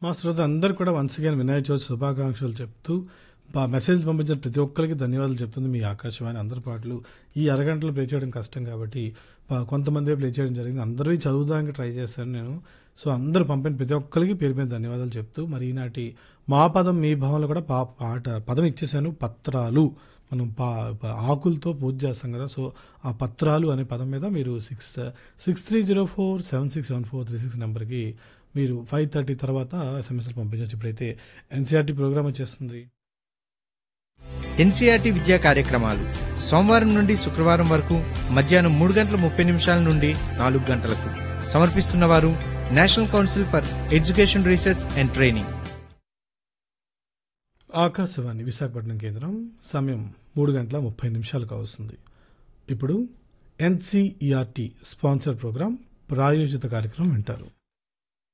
మా శ్రోత అందరు కూడా వన్స్ అగైన్ వినాయక చవితి శుభాకాంక్షలు చెప్తూ బా- మెసేజ్ పంపించిన ప్రతి ఒక్కరికి ధన్యవాదాలు చెప్తుంది మీ ఆకాశవాణి అందరి పాటలు ఈ అరగంటలో ప్లే చేయడం కష్టం కాబట్టి ప- కొంతమంది ప్లే చేయడం జరిగింది అందరివి చదువుదానికి ట్రై చేశాను నేను సో అందరూ పంపిన ప్రతి ఒక్కరికి పేరు మీద ధన్యవాదాలు చెప్తూ మరి ఈనాటి మా పదం మీ భావంలో కూడా పా పాట పదం ఇచ్చేసాను పత్రాలు మనం పా ప- ఆకులతో పూజ చేస్తాం కదా సో ఆ పత్రాలు అనే పదం మీద మీరు six six three zero four seven six seven four three six నెంబర్కి మీరు ఫైవ్ థర్టీ తర్వాత ఎస్ఎంఎస్లు పంపించవచ్చు ఇప్పుడైతే ఎన్సీఆర్టీ ప్రోగ్రామ్ వచ్చేస్తుంది ఎన్సీఆర్టీ విద్యా కార్యక్రమాలు సోమవారం నుండి శుక్రవారం వరకు మధ్యాహ్నం మూడు గంటల ముప్పై నిమిషాల నుండి నాలుగు గంటలకు సమర్పిస్తున్నవారు national council for education research and training Akashvani Visakhapatnam కేంద్రం సమయం మూడు గంటల ముప్పై నిమిషాలకు వస్తుంది ఇప్పుడు ఎన్సీఈఆర్టీ స్పాన్సర్ ప్రోగ్రాం ప్రాయోజిత కార్యక్రమం వింటారు